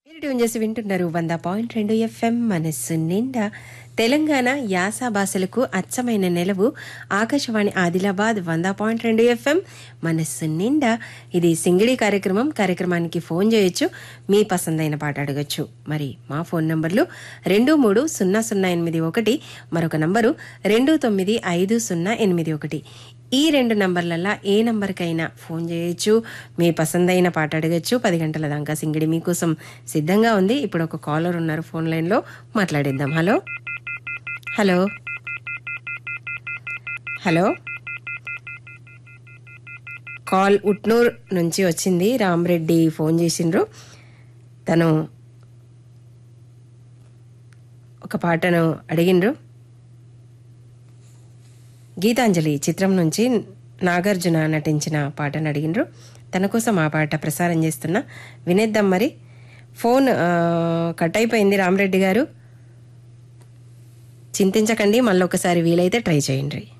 మీరు ట్యూన్ చేసి వింటున్నారు వంద పాయింట్ రెండు ఎఫ్ఎం మనస్సు నిండా తెలంగాణ యాస భాషలకు అచ్చమైన నెలవు ఆకాశవాణి ఆదిలాబాద్ వంద పాయింట్ రెండు ఎఫ్ఎం మనస్సు నిండా ఇది సింగిడి కార్యక్రమం కార్యక్రమానికి ఫోన్ చేయొచ్చు మీ పసందైన పాట అడగచ్చు మరి మా ఫోన్ నంబర్లు రెండు మూడు సున్నా సున్నా ఎనిమిది ఒకటి మరొక నంబరు రెండు తొమ్మిది ఐదు సున్నా ఎనిమిది ఒకటి ఈ రెండు నంబర్లల్లా ఏ నంబర్కైనా ఫోన్ చేయొచ్చు మీ పసందైన పాట అడగచ్చు పది గంటల దాకా సింగిడి మీకోసం సిద్ధంగా ఉంది ఇప్పుడు ఒక కాలర్ ఉన్నారు ఫోన్ లైన్లో మాట్లాడిద్దాం hello hello hello call Utnoor నుంచి వచ్చింది రామరెడ్డి ఫోన్ చేసిండ్రు తను ఒక పాటను అడిగిండ్రు గీతాంజలి చిత్రం నుంచి నాగార్జున నటించిన పాటను అడిగిండ్రు తన కోసం ఆ పాట ప్రసారం చేస్తున్నా వినేద్దాం మరి ఫోన్ ఆ, కట్ అయిపోయింది రామరెడ్డి గారు చింతించకండి మళ్ళీ ఒకసారి వీలైతే ట్రై చేయండి